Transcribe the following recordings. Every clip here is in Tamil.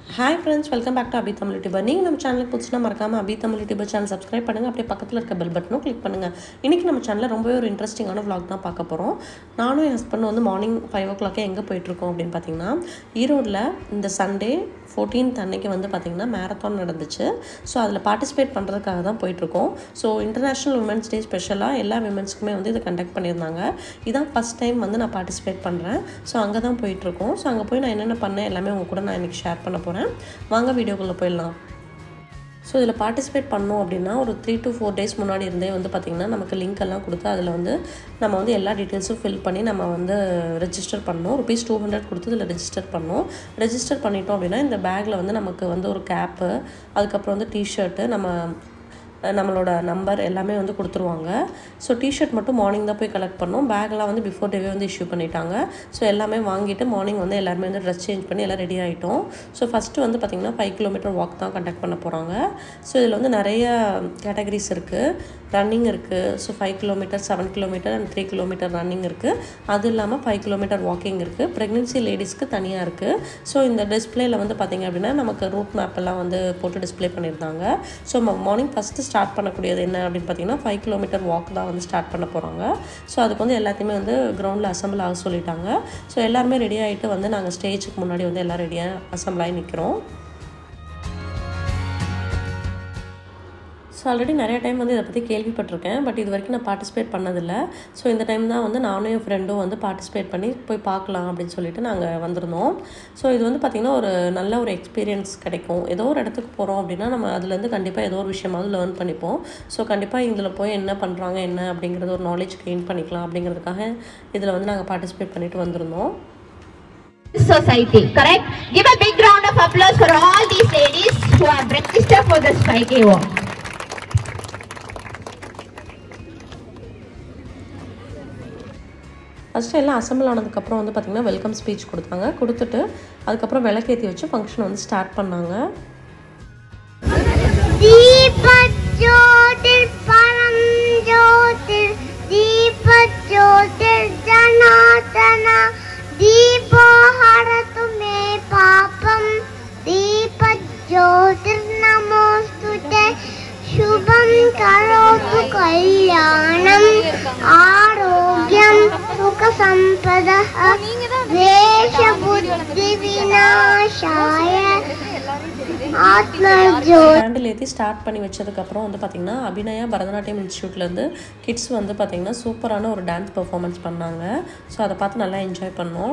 Hi friends welcome back to Abhi Tamil YouTuber நீங்கள் நம்ம சேனலுக்கு புதுசுனா மறக்காமல் Abhi Tamil YouTuber channel subscribe பண்ணுங்கள் அப்படியே பக்கத்தில் இருக்க பெல் பட்டனும் கிளிக் பண்ணுங்கள் இன்றைக்கி நம்ம சேனலில் ரொம்பவே ஒரு இன்ட்ரெஸ்டிங்கான vlog தான் பார்க்க போகிறோம் நானும் என் ஹஸ்பண்ட் வந்து மார்னிங் ஃபைவ் ஓ கிளாக்கே எங்கே போயிட்டுருக்கோம் அப்படின்னு பார்த்தீங்கன்னா ஈரோடில் இந்த சண்டே ஃபோர்டீன்த் அன்னைக்கு வந்து பார்த்திங்கன்னா மேரத்தான் நடந்துச்சு ஸோ அதில் பார்ட்டிசிபேட் பண்ணுறதுக்காக தான் போயிட்டுருக்கோம் ஸோ இன்டர்நேஷ்னல் உமன்ஸ் டே ஸ்பெஷலாக எல்லா விமன்ஸ்க்குமே வந்து இதை கண்டக்ட் பண்ணியிருந்தாங்க இதான் ஃபஸ்ட் டைம் வந்து நான் பார்ட்டிசிபேட் பண்ணுறேன் ஸோ அங்கே தான் போயிட்டுருக்கோம் ஸோ அங்கே போய் நான் என்னென்ன பண்ணேன் எல்லாமே உங்க கூட நான் இன்றைக்கி ஷேர் பண்ண போகிறேன் வாங்க வீடியோக்குள்ளே போயிடலாம் ஸோ இதில் பார்ட்டிசிபேட் பண்ணோம் அப்படின்னா ஒரு த்ரீ டு ஃபோர் டேஸ் முன்னாடி இருந்தே வந்து பார்த்திங்கன்னா நமக்கு லிங்க் எல்லாம் கொடுத்து அதில் வந்து நம்ம வந்து எல்லா டீட்டெயில்ஸும் ஃபில் பண்ணி நம்ம வந்து ரெஜிஸ்டர் பண்ணோம் ருபீஸ் டூ ஹண்ட்ரட் கொடுத்து இதில் ரெஜிஸ்டர் பண்ணோம் ரெஜிஸ்டர் பண்ணிட்டோம் அப்படின்னா இந்த பேக்கில் வந்து நமக்கு வந்து ஒரு கேப்பு அதுக்கப்புறம் வந்து டிஷர்ட்டு நம்ம நம்மளோட நம்பர் எல்லாமே வந்து கொடுத்துருவாங்க ஸோ டிஷர்ட் மட்டும் மார்னிங் தான் போய் கலெக்ட் பண்ணோம் பேக்லாம் வந்து பிஃபோர் டேவே வந்து இஷ்யூ பண்ணிட்டாங்க ஸோ எல்லாமே வாங்கிட்டு மார்னிங் வந்து எல்லாருமே வந்து ட்ரெஸ் சேஞ்ச் பண்ணி எல்லாம் ரெடி ஆகிட்டோம் ஸோ ஃபஸ்ட்டு வந்து பார்த்திங்கன்னா ஃபைவ் கிலோமீட்டர் வாக் தான் கண்டக்ட் பண்ண போகிறாங்க ஸோ இதில் வந்து நிறைய கேட்டகரிஸ் இருக்குது ரன்னிங் இருக்குது so five kilometre seven kilometre and three kilometre running இருக்குது அது இல்லாமல் ஃபைவ் கிலோமீட்டர் வாக்கிங் இருக்குது ப்ரெக்னென்சி லேடிஸ்க்கு தனியாக இருக்குது ஸோ இந்த டிஸ்பிளேயில் வந்து பார்த்திங்க அப்படின்னா நமக்கு ரூட் மேப் எல்லாம் வந்து போட்டு டிஸ்ப்ளே பண்ணியிருந்தாங்க ஸோ மார்னிங் ஃபஸ்ட்டு ஸ்டார்ட் பண்ணக்கூடியது என்ன அப்படின்னு பார்த்தீங்கன்னா ஃபைவ் கிலோமீட்டர் வாக் தான் வந்து ஸ்டார்ட் பண்ண போகிறாங்க ஸோ அதுக்கு வந்து எல்லாத்தையுமே வந்து கிரவுண்டில் அசம்பிள் ஆக சொல்லிட்டாங்க ஸோ எல்லாருமே ரெடி ஆகிட்டு வந்து நாங்கள் ஸ்டேஜுக்கு முன்னாடி வந்து எல்லாம் ரெடியாக அசம்பிள் ஆகி நிற்கிறோம் ஸோ ஆல்ரெடி நிறைய டைம் வந்து இதை பற்றி கேள்விப்பட்டிருக்கேன் பட் இது வரைக்கும் நான் பார்ட்டிசிபேட் பண்ணதில்லை ஸோ இந்த டைம் தான் வந்து நானும் என் ஃப்ரெண்டும் வந்து பார்ட்டிசிபேட் பண்ணி போய் பார்க்கலாம் அப்படின்னு சொல்லிட்டு நாங்கள் வந்திருந்தோம் ஸோ இது வந்து பார்த்திங்கன்னா ஒரு நல்ல ஒரு எக்ஸ்பீரியன்ஸ் கிடைக்கும் ஏதோ ஒரு இடத்துக்கு போகிறோம் அப்படின்னா நம்ம அதுலேருந்து கண்டிப்பாக ஏதோ ஒரு விஷயமாவது லேர்ன் பண்ணிப்போம் ஸோ கண்டிப்பாக இதில் போய் என்ன பண்ணுறாங்க என்ன அப்படிங்கிறது ஒரு நாலேஜ் கெயின் பண்ணிக்கலாம் அப்படிங்கிறதுக்காக இதில் வந்து நாங்கள் பார்ட்டிசிபேட் பண்ணிட்டு வந்திருந்தோம் society, correct? Give a big round of applause for all these ladies who have registered for this 5K walk. First எல்லாம் அசம்பிள் ஆனதுக்கப்புறம் வந்து பார்த்திங்கன்னா வெல்கம் ஸ்பீச் கொடுத்தாங்க கொடுத்துட்டு அதுக்கப்புறம் விளக்கேற்றி வச்சு ஃபங்க்ஷன் வந்து ஸ்டார்ட் பண்ணாங்க दीपज्योतिर् परं ज्योतिर् दीपज्योतिर्जनार्दन दीपो हरतु मे पापं दीपज्योतिर्नमोऽस्तु ते शुभं करोतु कल्याणम् आरोग्यं सुखसम्पदः वेशबुद्धिविनाशाय आत्मज्योति கேண்டில் ஏற்றி ஸ்டார்ட் பண்ணி வச்சதுக்கப்புறம் வந்து பார்த்திங்கன்னா அபிநயா பரதநாட்டியம் இன்ஸ்டியூட்லேருந்து கிட்ஸ் வந்து பார்த்திங்கன்னா சூப்பரான ஒரு டான்ஸ் பெர்ஃபார்மன்ஸ் பண்ணாங்க ஸோ அதை பார்த்து நல்லா என்ஜாய் பண்ணோம்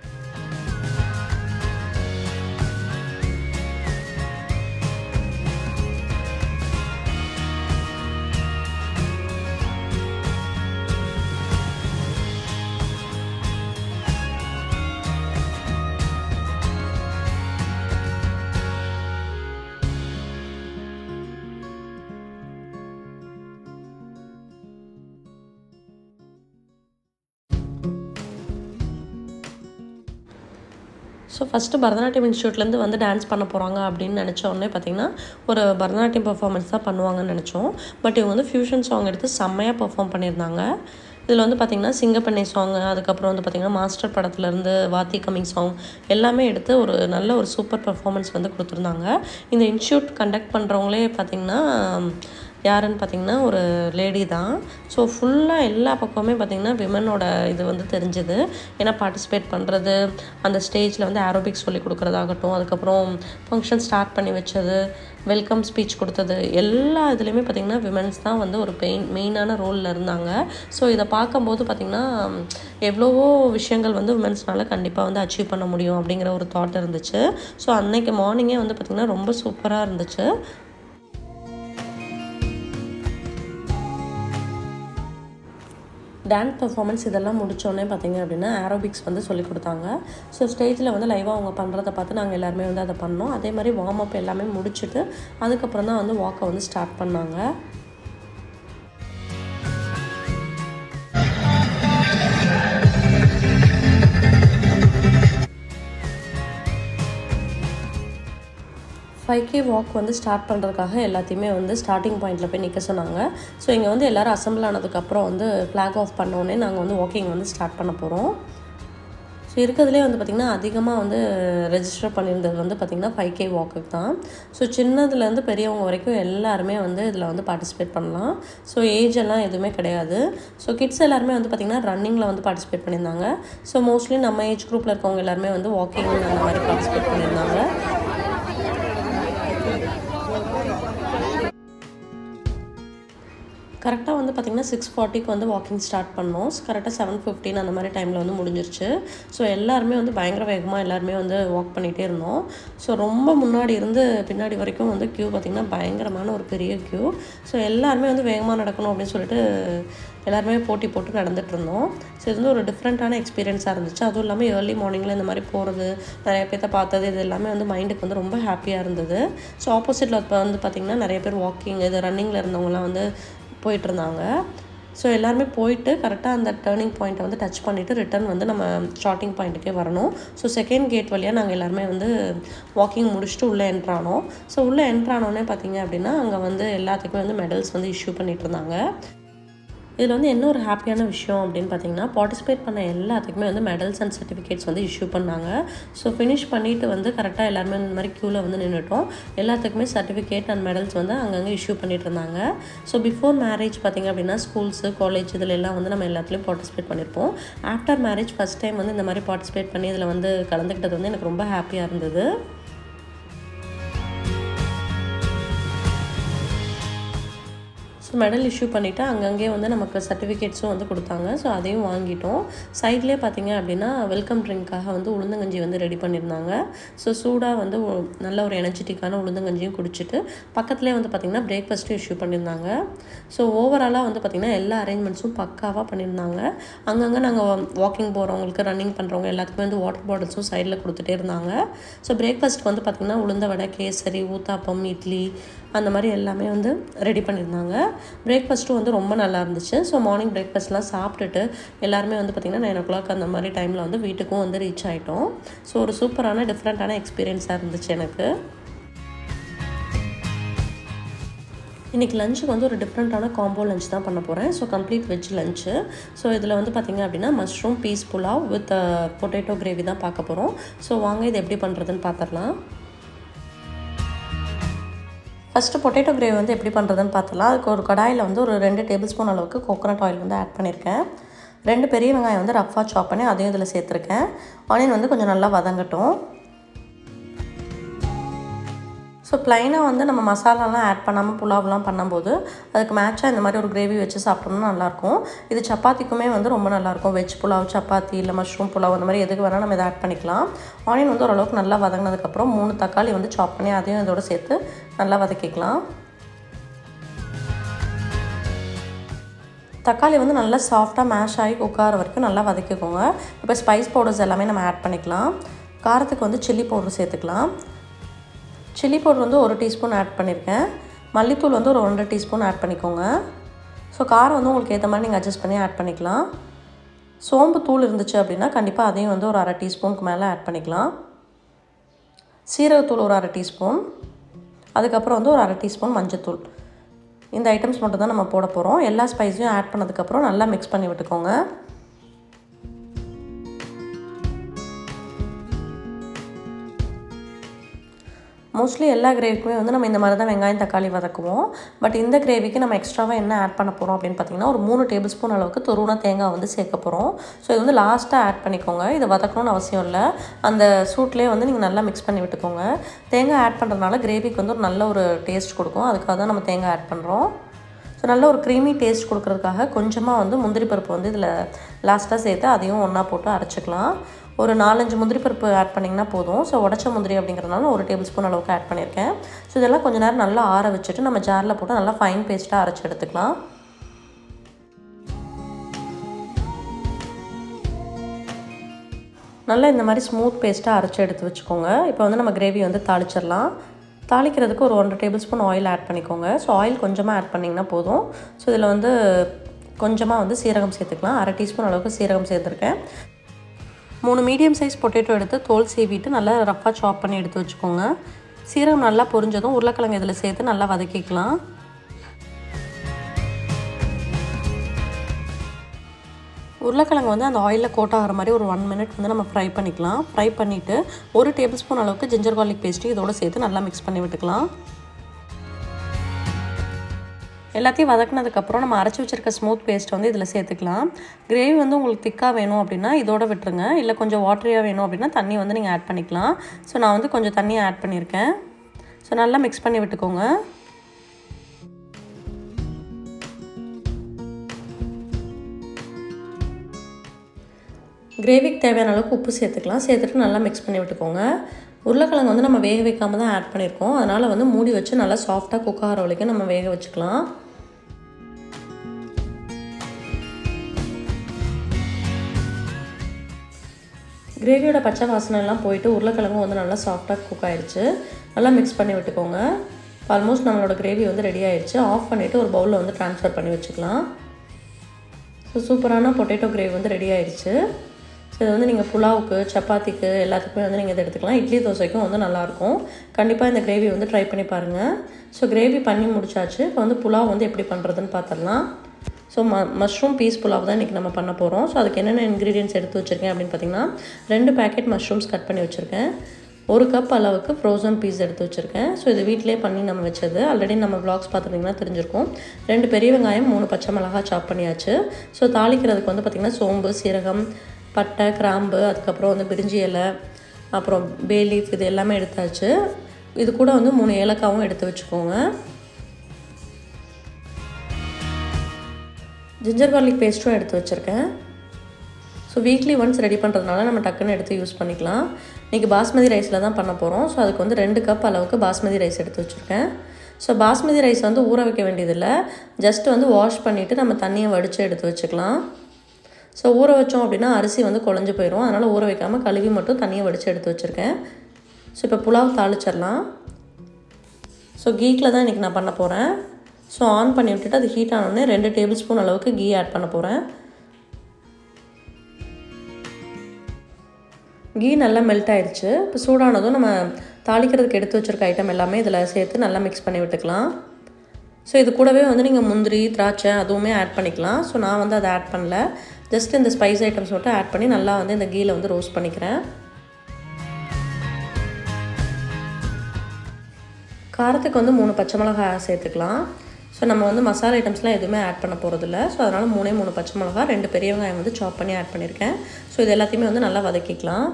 ஸோ ஃபஸ்ட்டு பரதநாட்டியம் இன்ஸ்டியூட்லேருந்து வந்து டான்ஸ் பண்ண போகிறாங்க அப்படின்னு நினச்ச உடனே பார்த்திங்கன்னா ஒரு பரதநாட்டியம் பெர்ஃபார்மன்ஸ் தான் பண்ணுவாங்கன்னு நினச்சோம் பட் இவங்க வந்து ஃப்யூஷன் சாங் எடுத்து செம்மையாக பெர்ஃபார்ம் பண்ணியிருந்தாங்க இதில் வந்து பார்த்திங்கன்னா சிங்கப்பெண்ணை சாங் அதுக்கப்புறம் வந்து பார்த்திங்கன்னா மாஸ்டர் படத்துலேருந்து வாத்தி கமிங் சாங் எல்லாமே எடுத்து ஒரு நல்ல ஒரு சூப்பர் பெர்ஃபார்மன்ஸ் வந்து கொடுத்துருந்தாங்க இந்த இன்ஸ்டியூட் கண்டக்ட் பண்ணுறவங்களே பார்த்திங்கன்னா யாருன்னு பார்த்தீங்கன்னா ஒரு லேடி தான் ஸோ ஃபுல்லாக எல்லா பக்கமுமே பார்த்திங்கன்னா விமனோட இது வந்து தெரிஞ்சுது ஏன்னா பார்ட்டிசிபேட் பண்ணுறது அந்த ஸ்டேஜில் வந்து ஆரோபிக்ஸ் சொல்லி கொடுக்குறதாகட்டும் அதுக்கப்புறம் ஃபங்க்ஷன் ஸ்டார்ட் பண்ணி வச்சது வெல்கம் ஸ்பீச் கொடுத்தது எல்லா இதுலேயுமே பார்த்திங்கன்னா விமன்ஸ் தான் வந்து ஒரு பெயின் மெயினான ரோலில் இருந்தாங்க ஸோ இதை பார்க்கும்போது பார்த்திங்கன்னா எவ்வளவோ விஷயங்கள் வந்து விமன்ஸ்னால கண்டிப்பாக வந்து அச்சீவ் பண்ண முடியும் அப்படிங்கிற ஒரு தாட் இருந்துச்சு ஸோ அன்னைக்கு மார்னிங்கே வந்து பார்த்திங்கன்னா ரொம்ப சூப்பராக இருந்துச்சு டான்ஸ் பர்ஃபார்மன்ஸ் இதெல்லாம் முடித்தோடனே பார்த்தீங்க அப்படின்னா ஆரோபிக்ஸ் வந்து சொல்லி கொடுத்தாங்க ஸோ ஸ்டேஜில் வந்து லைவாக அவங்க பண்ணுறத பார்த்து நாங்கள் எல்லாருமே வந்து அதை பண்ணோம் அதே மாதிரி வார்ம் அப் எல்லாமே முடிச்சுட்டு அதுக்கப்புறம் தான் வந்து வாக்கை வந்து ஸ்டார்ட் பண்ணாங்க ஃபைவ் கே வாக் வந்து ஸ்டார்ட் பண்ணுறதுக்காக எல்லாத்தையுமே வந்து ஸ்டார்டிங் பாயிண்டில் போய் நிற்க சொன்னாங்க ஸோ இங்கே வந்து எல்லோரும் அசம்பிள் ஆனதுக்கப்புறம் வந்து ஃப்ளாக் ஆஃப் பண்ணோடனே நாங்கள் வந்து வாக்கிங் வந்து ஸ்டார்ட் பண்ண போகிறோம் ஸோ இருக்கிறதுலே வந்து பார்த்திங்கன்னா அதிகமாக வந்து ரெஜிஸ்டர் பண்ணியிருந்தது வந்து பார்த்திங்கன்னா ஃபைவ் கே வாக்குக்கு தான் ஸோ சின்னதுலேருந்து பெரியவங்க வரைக்கும் எல்லாருமே வந்து இதில் வந்து பார்ட்டிசிபேட் பண்ணலாம் ஸோ ஏஜ் எல்லாம் எதுவுமே கிடையாது ஸோ கிட்ஸ் எல்லாருமே வந்து பார்த்திங்கன்னா ரன்னிங்கில் வந்து பார்ட்டிசிபேட் பண்ணியிருந்தாங்க ஸோ மோஸ்ட்லி நம்ம ஏஜ் குரூப்பில் இருக்கவங்க எல்லாருமே வந்து வாக்கிங் அந்த மாதிரி பார்ட்டிசிபேட் பண்ணியிருந்தாங்க கரெக்டாக வந்து பார்த்திங்கன்னா சிக்ஸ் ஃபார்ட்டிக்கு வந்து வாக்கிங் ஸ்டார்ட் பண்ணோம் கரெக்டாக செவன் ஃபிஃப்டின் அந்த மாதிரி டைமில் வந்து முடிஞ்சிருச்சு ஸோ எல்லாருமே வந்து பயங்கர வேகமாக எல்லாருமே வந்து வாக் பண்ணிகிட்டே இருந்தோம் ஸோ ரொம்ப முன்னாடி இருந்து பின்னாடி வரைக்கும் வந்து க்யூ பார்த்திங்கன்னா பயங்கரமான ஒரு பெரிய க்யூ ஸோ எல்லாருமே வந்து வேகமாக நடக்கணும் அப்படின்னு சொல்லிட்டு எல்லாருமே போட்டி போட்டு நடந்துட்டு இருந்தோம் ஸோ இது வந்து ஒரு டிஃப்ரெண்ட்டான எக்ஸ்பீரியன்ஸாக இருந்துச்சு அதுவும் இல்லாமல் ஏர்லி மார்னிங்கில் இந்த மாதிரி போகிறது நிறைய பேர்த்த பார்த்தது இது எல்லாமே வந்து மைண்டுக்கு வந்து ரொம்ப ஹாப்பியாக இருந்தது ஸோ ஆப்போசிட்டில் இப்போ வந்து பார்த்திங்கன்னா நிறைய பேர் வாக்கிங் இது ரன்னிங்கில் இருந்தவங்கலாம் வந்து போயிட்டு இருந்தாங்க ஸோ எல்லாருமே போயிட்டு கரெக்டாக அந்த டேர்னிங் பாயிண்ட்டை வந்து டச் பண்ணிவிட்டு ரிட்டர்ன் வந்து நம்ம ஸ்டார்டிங் பாயிண்ட்டுக்கே வரணும் ஸோ செகண்ட் கேட் வழியாக நாங்கள் எல்லாருமே வந்து வாக்கிங் முடிச்சுட்டு உள்ளே என்ட்ரானோம் ஸோ உள்ளே என்ட்ரானோடனே பார்த்தீங்க அப்படின்னா அங்கே வந்து எல்லாத்துக்குமே வந்து மெடல்ஸ் வந்து இஷ்யூ பண்ணிட்டு இருந்தாங்க இதில் வந்து என்ன ஒரு ஹாப்பியான விஷயம் அப்படின்னு பார்த்தீங்கன்னா பார்ட்டிசிபேட் பண்ண எல்லாத்துக்குமே வந்து மெடல்ஸ் அண்ட் சர்டிஃபிகேட்ஸ் வந்து இஷ்யூ பண்ணாங்க ஸோ ஃபினிஷ் பண்ணிவிட்டு வந்து கரெக்டாக எல்லாருமே இந்த மாதிரி க்யூவில் வந்து நின்றுட்டோம் எல்லாத்துக்குமே சர்டிஃபிகேட் அண்ட் மெடல்ஸ் வந்து அங்கங்கே இஷ்யூ பண்ணிட்டு இருந்தாங்க ஸோ பிஃபோர் மேரேஜ் பார்த்திங்க அப்படின்னா ஸ்கூல்ஸு காலேஜ் இதில் எல்லாம் வந்து நம்ம எல்லாத்துலேயும் பார்ட்டிசிபேட் பண்ணியிருப்போம் ஆஃப்டர் மேரேஜ் ஃபஸ்ட் டைம் வந்து இந்த மாதிரி பார்ட்டிசிபேட் பண்ணி இதில் வந்து கலந்துக்கிட்டது வந்து எனக்கு ரொம்ப ஹாப்பியாக இருந்தது ஸோ மெடல் இஷ்யூ பண்ணிவிட்டு அங்கங்கே வந்து நமக்கு சர்டிஃபிகேட்ஸும் வந்து கொடுத்தாங்க ஸோ அதையும் வாங்கிட்டோம் சைட்லேயே பார்த்தீங்க அப்படின்னா வெல்கம் ட்ரிங்க்காக வந்து உளுந்தங்கஞ்சி வந்து ரெடி பண்ணியிருந்தாங்க ஸோ சூடாக வந்து ஒ- நல்ல ஒரு எனர்ஜெட்டிக்கான உளுந்தங்கஞ்சியும் குடிச்சிட்டு பக்கத்துலேயே வந்து பார்த்திங்கன்னா பிரேக்ஃபாஸ்ட்டும் இஷ்யூ பண்ணியிருந்தாங்க ஸோ ஓவராலாக வந்து பார்த்திங்கன்னா எல்லா அரேஞ்ச்மெண்ட்ஸும் பக்காவாக பண்ணியிருந்தாங்க அங்கங்கே நாங்கள் வாக்கிங் போகிறவங்களுக்கு ரன்னிங் பண்ணுறவங்க எல்லாத்துக்குமே வந்து வாட்டர் பாட்டில்ஸும் சைடில் கொடுத்துட்டே இருந்தாங்க ஸோ பிரேக்ஃபாஸ்ட் வந்து பார்த்திங்கன்னா உளுந்த வடை கேசரி ஊத்தாப்பம் இட்லி அந்த மாதிரி எல்லாமே வந்து ரெடி பண்ணியிருந்தாங்க பிரேக்ஃபாஸ்ட்டும் வந்து ரொம்ப நல்லா இருந்துச்சு ஸோ மார்னிங் பிரேக்ஃபாஸ்ட்லாம் சாப்பிட்டுட்டு எல்லாருமே வந்து பார்த்திங்கன்னா நைன் ஓ கிளாக் அந்த மாதிரி டைமில் வந்து வீட்டுக்கும் வந்து ரீச் ஆகிட்டோம் ஸோ ஒரு சூப்பரான டிஃப்ரெண்ட்டான எக்ஸ்பீரியன்ஸாக இருந்துச்சு எனக்கு இன்றைக்கி லஞ்சுக்கு வந்து ஒரு டிஃப்ரெண்ட்டான காம்போ லஞ்ச் தான் பண்ண போகிறேன் so complete veg lunch so இதில் வந்து பார்த்திங்க அப்படின்னா mushroom peas pulao with potato gravy தான் பார்க்க போகிறோம் ஸோ வாங்க இது எப்படி பண்ணுறதுன்னு பார்த்துடலாம் ஃபஸ்ட்டு பொட்டேட்டோ கிரேவி வந்து எப்படி பண்ணுறதுன்னு பார்த்தலாம் அதுக்கு ஒரு கடாயில் வந்து ஒரு ரெண்டு டேபிள் ஸ்பூன் அளவுக்கு கோகோனட் ஆயில் வந்து ஆட் பண்ணியிருக்கேன் ரெண்டு பெரிய வெங்காயம் வந்து ரஃப்பாக சாப் பண்ணி அதையும் இதில் சேர்த்துருக்கேன் ஆனியன் வந்து கொஞ்சம் நல்லா வதங்கட்டும் ஸோ ப்ளைனாக வந்து நம்ம மசாலாலாம் ஆட் பண்ணாமல் புலாவ்லாம் பண்ணும்போது அதுக்கு மேட்சாக இந்த மாதிரி ஒரு கிரேவி வச்சு சாப்பிட்டோம்னா நல்லாயிருக்கும் இது சப்பாத்திக்குமே வந்து ரொம்ப நல்லாயிருக்கும் வெஜ் புலாவ் சப்பாத்தி இல்லை மஷ்ரூம் புலாவ் அந்த மாதிரி எதுக்கு வேணால் நம்ம இதை ஆட் பண்ணிக்கலாம் ஆனியன் வந்து ஓரளவுக்கு நல்லா வதங்கினதுக்கப்புறம் மூணு தக்காளி வந்து சாப் பண்ணி அதையும் இதோட சேர்த்து நல்லா வதக்கிக்கலாம் தக்காளி வந்து நல்லா சாஃப்டாக மேஷ் ஆகி குக்கார வரைக்கும் நல்லா வதக்கிக்கோங்க இப்போ ஸ்பைஸ் பவுடர்ஸ் எல்லாமே நம்ம ஆட் பண்ணிக்கலாம் காரத்துக்கு வந்து சில்லி பவுடர் சேர்த்துக்கலாம் சில்லி பவுடர் வந்து ஒரு டீஸ்பூன் ஆட் பண்ணியிருக்கேன் மல்லித்தூள் வந்து ஒரு ஒன்றரை டீஸ்பூன் ஆட் பண்ணிக்கோங்க ஸோ காரம் வந்து உங்களுக்கு ஏற்ற மாதிரி நீங்கள் அட்ஜஸ்ட் பண்ணி ஆட் பண்ணிக்கலாம் சோம்பு தூள் இருந்துச்சு அப்படின்னா கண்டிப்பாக அதையும் வந்து ஒரு அரை டீஸ்பூனுக்கு மேலே ஆட் பண்ணிக்கலாம் சீரகத்தூள் ஒரு அரை டீஸ்பூன் அதுக்கப்புறம் வந்து ஒரு அரை டீஸ்பூன் மஞ்சத்தூள் இந்த ஐட்டம்ஸ் மட்டும் தான் நம்ம போட போகிறோம் எல்லா ஸ்பைஸையும் ஆட் பண்ணதுக்கப்புறம் நல்லா மிக்ஸ் பண்ணி விட்டுக்கோங்க மோஸ்ட்லி எல்லா கிரேவிக்குமே வந்து நம்ம இந்த மாதிரி தான் வெங்காயம் தக்காளி வதக்குவோம் பட் இந்த கிரேவிக்கு நம்ம எக்ஸ்ட்ராவாக என்ன ஆட் பண்ண போகிறோம் அப்படின்னு பார்த்தீங்கன்னா ஒரு மூணு டேபிள் ஸ்பூன் அளவுக்கு துருவன தேங்காய் வந்து சேர்க்க போகிறோம் ஸோ இது வந்து லாஸ்ட்டாக ஆட் பண்ணிக்கோங்க இதை வதக்கணும்னு அவசியம் இல்லை அந்த சூட்லேயே வந்து நீங்கள் நல்லா மிக்ஸ் பண்ணி விட்டுக்கோங்க தேங்காய் ஆட் பண்ணுறதுனால கிரேவிக்கு வந்து ஒரு நல்ல ஒரு டேஸ்ட் கொடுக்கும் அதுக்காக தான் நம்ம தேங்காய் ஆட் பண்ணுறோம் ஸோ நல்ல ஒரு க்ரீமி டேஸ்ட் கொடுக்கறதுக்காக கொஞ்சமாக வந்து முந்திரி பருப்பு வந்து இதில் லாஸ்ட்டாக சேர்த்து அதையும் ஒன்றா போட்டு அரைச்சிக்கலாம் ஒரு நாலஞ்சு முந்திரி பருப்பு ஆட் பண்ணிங்கன்னா போதும் ஸோ உடச்ச முந்திரி அப்படிங்கிறதுனால ஒரு டேபிள் ஸ்பூன் அளவுக்கு ஆட் பண்ணியிருக்கேன் ஸோ இதெல்லாம் கொஞ்ச நேரம் நல்லா ஆற வச்சுட்டு நம்ம ஜாரில் போட்டு நல்லா ஃபைன் பேஸ்ட்டாக அரைச்சி எடுத்துக்கலாம் நல்லா இந்த மாதிரி ஸ்மூத் பேஸ்ட்டாக அரைச்சி எடுத்து வச்சுக்கோங்க இப்போ வந்து நம்ம கிரேவி வந்து தாளிச்சிடலாம் தாளிக்கிறதுக்கு ஒரு ஒன்றரை டேபிள் ஸ்பூன் ஆயில் ஆட் பண்ணிக்கோங்க ஸோ ஆயில் கொஞ்சமாக ஆட் பண்ணிங்கன்னா போதும் ஸோ இதில் வந்து கொஞ்சமாக வந்து சீரகம் சேர்த்துக்கலாம் அரை டீஸ்பூன் அளவுக்கு சீரகம் சேர்த்துருக்கேன் மூணு மீடியம் சைஸ் பொட்டேட்டோ எடுத்து தோல் சீவிட்டு நல்லா ரஃப்பாக சாப் பண்ணி எடுத்து வச்சுக்கோங்க சீரகம் நல்லா பொரிஞ்சதும் உருளைக்கிழங்கு இதில் சேர்த்து நல்லா வதக்கிக்கலாம் உருளைக்கிழங்கு வந்து அந்த ஆயிலில் கோட் ஆகிற மாதிரி ஒரு ஒன் மினிட் வந்து நம்ம ஃப்ரை பண்ணிக்கலாம் ஃப்ரை பண்ணிவிட்டு ஒரு டேபிள் ஸ்பூன் அளவுக்கு ஜிஞ்சர் கார்லிக் பேஸ்ட்டு இதோட சேர்த்து நல்லா மிக்ஸ் பண்ணி விட்டுக்கலாம் எல்லாத்தையும் வதக்குனதுக்கப்புறம் நம்ம அரைச்சி வச்சிருக்க ஸ்மூத் பேஸ்ட் வந்து இதில் சேர்த்துக்கலாம் கிரேவி வந்து உங்களுக்கு திக்காக வேணும் அப்படின்னா இதோட விட்டுருங்க இல்லை கொஞ்சம் வாட்டரியாக வேணும் அப்படின்னா தண்ணி வந்து நீங்கள் ஆட் பண்ணிக்கலாம் ஸோ நான் வந்து கொஞ்சம் தண்ணியை ஆட் பண்ணியிருக்கேன் ஸோ நல்லா மிக்ஸ் பண்ணி விட்டுக்கோங்க கிரேவிக்கு தேவையான அளவுக்கு உப்பு சேர்த்துக்கலாம் சேர்த்துட்டு நல்லா மிக்ஸ் பண்ணி விட்டுக்கோங்க உருளைக்கிழங்கு வந்து நம்ம வேக வைக்காம தான் ஆட் பண்ணியிருக்கோம் அதனால் வந்து மூடி வச்சு நல்லா சாஃப்டாக குக் ஆகிற வரைக்கும் நம்ம வேக வச்சுக்கலாம் கிரேவியோட பச்சை வாசனை எல்லாம் போயிட்டு உருளைக்கிழங்கு வந்து நல்லா சாஃப்டாக குக் ஆயிடுச்சு நல்லா மிக்ஸ் பண்ணி விட்டுக்கோங்க ஆல்மோஸ்ட் நம்மளோட கிரேவி வந்து ரெடி ஆயிடுச்சு ஆஃப் பண்ணிவிட்டு ஒரு பவுலில் வந்து ட்ரான்ஸ்ஃபர் பண்ணி வச்சுக்கலாம் ஸோ சூப்பரான பொட்டேட்டோ கிரேவி வந்து ரெடி ஆயிடுச்சு ஸோ இது வந்து நீங்கள் புலாவுக்கு சப்பாத்திக்கு எல்லாத்துக்குமே வந்து நீங்கள் இதை எடுத்துக்கலாம் இட்லி தோசைக்கும் வந்து நல்லாயிருக்கும் கண்டிப்பாக இந்த கிரேவி வந்து ட்ரை பண்ணி பாருங்கள் ஸோ கிரேவி பண்ணி முடிச்சாச்சு இப்போ வந்து புலாவ் வந்து எப்படி பண்ணுறதுன்னு பார்த்துடலாம் ஸோ ம மஷ்ரூம் பீஸ் புலாவ் தான் இன்றைக்கி நம்ம பண்ண போகிறோம் ஸோ அதுக்கு என்னென்ன இன்க்ரீடியன்ஸ் எடுத்து வச்சுருக்கேன் அப்படின்னு பார்த்தீங்கன்னா ரெண்டு பேக்கெட் மஷ்ரூம்ஸ் கட் பண்ணி வச்சுருக்கேன் ஒரு கப் அளவுக்கு ஃப்ரோசன் பீஸ் எடுத்து வச்சுருக்கேன் ஸோ இது வீட்டிலே பண்ணி நம்ம வச்சது ஆல்ரெடி நம்ம வ்ளாக்ஸ் பார்த்துருந்தீங்கன்னா தெரிஞ்சிருக்கும் ரெண்டு பெரிய வெங்காயம் மூணு பச்சை மிளகாய் சாப் பண்ணியாச்சு ஸோ தாளிக்கிறதுக்கு வந்து பார்த்திங்கன்னா சோம்பு சீரகம் பட்டை கிராம்பு அதுக்கப்புறம் வந்து பிரிஞ்சி இலை அப்புறம் பேலீஃப் இது எல்லாமே எடுத்தாச்சு இது கூட வந்து மூணு ஏலக்காவும் எடுத்து வச்சுக்கோங்க ஜிஞ்சர் கார்லிக் பேஸ்ட்டும் எடுத்து வச்சுருக்கேன் ஸோ வீக்லி ஒன்ஸ் ரெடி பண்ணுறதுனால நம்ம டக்குன்னு எடுத்து யூஸ் பண்ணிக்கலாம் இன்றைக்கி பாஸ்மதி ரைஸில் தான் பண்ண போகிறோம் ஸோ அதுக்கு வந்து ரெண்டு கப் அளவுக்கு பாஸ்மதி ரைஸ் எடுத்து வச்சுருக்கேன் ஸோ பாஸ்மதி ரைஸ் வந்து ஊற வைக்க வேண்டியதில்லை ஜஸ்ட் வந்து வாஷ் பண்ணிவிட்டு நம்ம தண்ணியை வடித்து எடுத்து வச்சுக்கலாம் ஸோ ஊற வச்சோம் அப்படின்னா அரிசி வந்து குழஞ்சி போயிடும் அதனால் ஊற வைக்காமல் கழுவி மட்டும் தண்ணியை வடித்து எடுத்து வச்சுருக்கேன் ஸோ இப்போ புலாவ் தாளிச்சிடலாம் ஸோ கீக்கில் தான் இன்றைக்கி நான் பண்ண போகிறேன் ஸோ ஆன் பண்ணி விட்டுட்டு அது ஹீட் ஆனோடனே ரெண்டு டேபிள் ஸ்பூன் அளவுக்கு கீ ஆட் பண்ண போகிறேன் கீ நல்லா மெல்ட் ஆயிடுச்சு இப்போ சூடானதும் நம்ம தாளிக்கிறதுக்கு எடுத்து வச்சுருக்க ஐட்டம் எல்லாமே இதில் சேர்த்து நல்லா மிக்ஸ் பண்ணி விட்டுக்கலாம் ஸோ இது கூடவே வந்து நீங்கள் முந்திரி திராட்சை அதுவுமே ஆட் பண்ணிக்கலாம் ஸோ நான் வந்து அதை ஆட் பண்ணல ஜஸ்ட் இந்த ஸ்பைஸ் ஐட்டம்ஸ் மட்டும் ஆட் பண்ணி நல்லா வந்து இந்த கீயில் வந்து ரோஸ்ட் பண்ணிக்கிறேன் காரத்துக்கு வந்து மூணு பச்சை மிளகாய் சேர்த்துக்கலாம் ஸோ நம்ம வந்து மசாலா ஐட்டம்ஸ்லாம் எதுவுமே ஆட் பண்ண போகிறதில்ல ஸோ அதனால் மூணே மூணு பச்சை மிளகா ரெண்டு பெரிய வெங்காயம் வந்து சாப் பண்ணி ஆட் பண்ணியிருக்கேன் ஸோ இது எல்லாத்தையுமே வந்து நல்லா வதக்கிக்கலாம்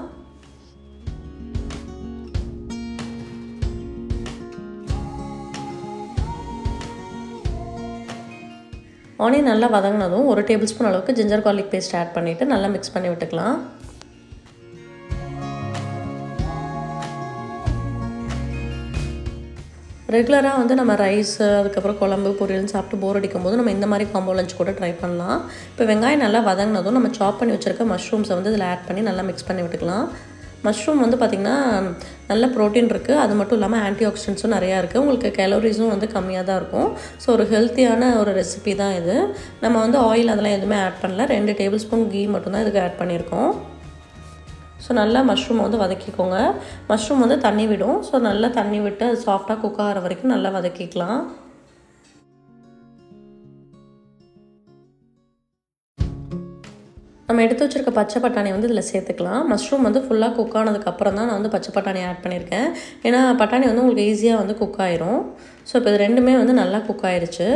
ஆனியன் நல்லா வதங்கினதும் ஒரு டேபிள் ஸ்பூன் அளவுக்கு ஜிஞ்சர் கார்லிக் பேஸ்ட் ஆட் பண்ணிவிட்டு நல்லா மிக்ஸ் பண்ணி விட்டுக்கலாம் ரெகுலராக வந்து நம்ம ரைஸ் அதுக்கப்புறம் குழம்பு பொரியல்னு சாப்பிட்டு போர் அடிக்கும் போது நம்ம இந்த மாதிரி காம்போ லஞ்ச் கூட ட்ரை பண்ணலாம் இப்போ வெங்காயம் நல்லா வதங்கினதும் நம்ம சாப் பண்ணி வச்சுருக்க மஷ்ரூம்ஸை வந்து இதில் ஆட் பண்ணி நல்லா மிக்ஸ் பண்ணி விட்டுக்கலாம் மஷ்ரூம் வந்து பார்த்திங்கன்னா நல்ல ப்ரோட்டீன் இருக்குது அது மட்டும் இல்லாமல் ஆன்டி ஆக்சிடென்ட்ஸும் நிறையா இருக்குது உங்களுக்கு கேலோரிஸும் வந்து கம்மியாக தான் இருக்கும் ஸோ ஒரு ஹெல்த்தியான ஒரு ரெசிபி தான் இது நம்ம வந்து ஆயில் அதெல்லாம் எதுவுமே ஆட் பண்ணல ரெண்டு டேபிள் ஸ்பூன் கீ மட்டும்தான் இதுக்கு ஆட் பண்ணியிருக்கோம் ஸோ நல்லா மஷ்ரூமை வந்து வதக்கிக்கோங்க மஷ்ரூம் வந்து தண்ணி விடும் ஸோ நல்லா தண்ணி விட்டு அது சாஃப்டாக குக் ஆகிற வரைக்கும் நல்லா வதக்கிக்கலாம் நம்ம எடுத்து வச்சுருக்க பச்சை பட்டாணி வந்து இதில் சேர்த்துக்கலாம் மஷ்ரூம் வந்து ஃபுல்லாக குக் ஆனதுக்கப்புறம் தான் நான் வந்து பச்சை பட்டாணி ஆட் பண்ணியிருக்கேன் ஏன்னா பட்டாணி வந்து உங்களுக்கு ஈஸியாக வந்து குக் ஆயிரும் ஸோ இப்போ இது ரெண்டுமே வந்து நல்லா குக் ஆயிருச்சு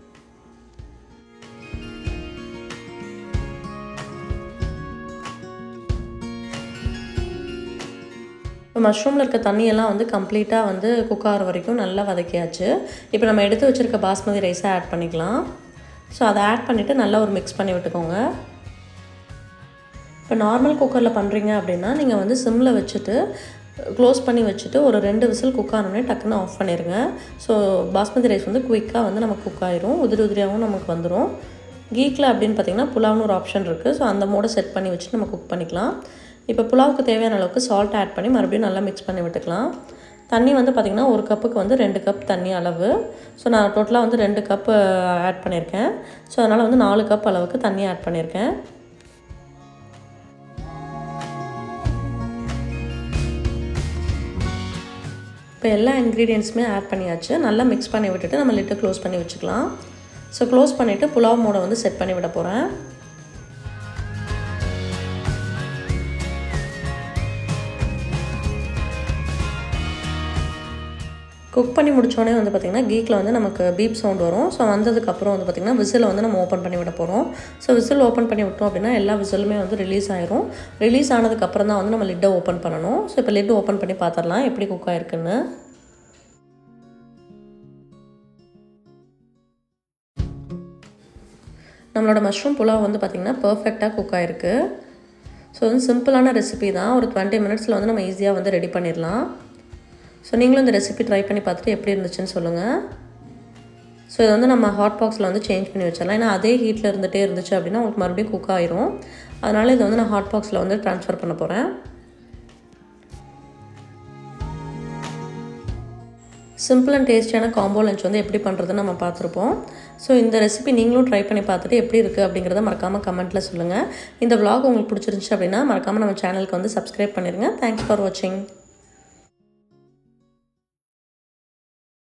இப்போ மஷ்ரூமில் இருக்க தண்ணியெல்லாம் வந்து கம்ப்ளீட்டாக வந்து குக் ஆகிற வரைக்கும் நல்லா வதக்கியாச்சு இப்போ நம்ம எடுத்து வச்சுருக்க பாஸ்மதி ரைஸை ஆட் பண்ணிக்கலாம் ஸோ அதை ஆட் பண்ணிவிட்டு நல்லா ஒரு மிக்ஸ் பண்ணி விட்டுக்கோங்க இப்போ நார்மல் குக்கரில் பண்ணுறீங்க அப்படின்னா நீங்கள் வந்து சிம்மில் வச்சுட்டு க்ளோஸ் பண்ணி வச்சுட்டு ஒரு ரெண்டு விசில் குக் ஆனோடனே டக்குன்னு ஆஃப் பண்ணிடுங்க ஸோ பாஸ்மதி ரைஸ் வந்து குயிக்காக வந்து நமக்கு குக் ஆயிரும் உதிரி உதிரியாகவும் நமக்கு வந்துடும் கீக்கில் அப்படின்னு பார்த்தீங்கன்னா புலாவ்னு ஒரு ஆப்ஷன் இருக்குது ஸோ அந்த மோடை செட் பண்ணி வச்சு நம்ம குக் பண்ணிக்கலாம் இப்போ புலாவுக்கு தேவையான அளவுக்கு சால்ட் ஆட் பண்ணி மறுபடியும் நல்லா மிக்ஸ் பண்ணி விட்டுக்கலாம் தண்ணி வந்து பார்த்திங்கன்னா ஒரு கப்புக்கு வந்து ரெண்டு கப் தண்ணி அளவு ஸோ நான் டோட்டலாக வந்து ரெண்டு கப் ஆட் பண்ணியிருக்கேன் ஸோ அதனால் வந்து நாலு கப் அளவுக்கு தண்ணி ஆட் பண்ணியிருக்கேன் இப்போ எல்லா இன்க்ரீடியன்ஸுமே ஆட் பண்ணியாச்சு நல்லா மிக்ஸ் பண்ணி விட்டுட்டு நம்ம லிட்டை க்ளோஸ் பண்ணி வச்சுக்கலாம் ஸோ க்ளோஸ் பண்ணிவிட்டு புலாவ் மோடை வந்து செட் பண்ணி விட போகிறேன் குக் பண்ணி முடிச்சோடனே வந்து பார்த்திங்கன்னா கீக்கில் வந்து நமக்கு பீப் சவுண்ட் வரும் ஸோ வந்ததுக்கப்புறம் வந்து பார்த்திங்கன்னா விசிலை வந்து நம்ம ஓப்பன் பண்ணி விட போகிறோம் ஸோ விசில் ஓப்பன் பண்ணி விட்டோம் அப்படின்னா எல்லா விசிலுமே வந்து ரிலீஸ் ஆயிரும் ரிலீஸ் ஆனதுக்கப்புறம் தான் வந்து நம்ம லிட்டை ஓப்பன் பண்ணணும் ஸோ இப்போ லிட் ஓப்பன் பண்ணி பார்த்துடலாம் எப்படி குக் ஆயிருக்குன்னு நம்மளோட மஷ்ரூம் புலாவ் வந்து பார்த்திங்கன்னா பர்ஃபெக்டாக குக் ஆகிருக்கு ஸோ வந்து சிம்பிளான ரெசிபி தான் ஒரு டுவெண்ட்டி மினிட்ஸில் வந்து நம்ம ஈஸியாக வந்து ரெடி பண்ணிடலாம் ஸோ நீங்களும் இந்த ரெசிபி ட்ரை பண்ணி பார்த்துட்டு எப்படி இருந்துச்சுன்னு சொல்லுங்கள் ஸோ இதை வந்து நம்ம ஹாட் பாக்ஸில் வந்து சேஞ்ச் பண்ணி வச்சிடலாம் ஏன்னா அதே ஹீட்டில் இருந்துகிட்டே இருந்துச்சு அப்படின்னா உங்களுக்கு மறுபடியும் குக் ஆயிரும் அதனால் இதை வந்து நான் ஹாட் பாக்ஸில் வந்து ட்ரான்ஸ்ஃபர் பண்ண போகிறேன் சிம்பிள் அண்ட் டேஸ்டியான காம்போ லஞ்ச் வந்து எப்படி பண்ணுறதுன்னு நம்ம பார்த்துருப்போம் ஸோ இந்த ரெசிபி நீங்களும் ட்ரை பண்ணி பார்த்துட்டு எப்படி இருக்குது அப்படிங்கிறத மறக்காமல் கமெண்ட்டில் சொல்லுங்கள் இந்த vlog உங்களுக்கு பிடிச்சிருந்துச்சு அப்படின்னா மறக்காமல் நம்ம சேனலுக்கு வந்து சப்ஸ்கிரைப் பண்ணிடுங்க தேங்க்ஸ் ஃபார் வாட்சிங்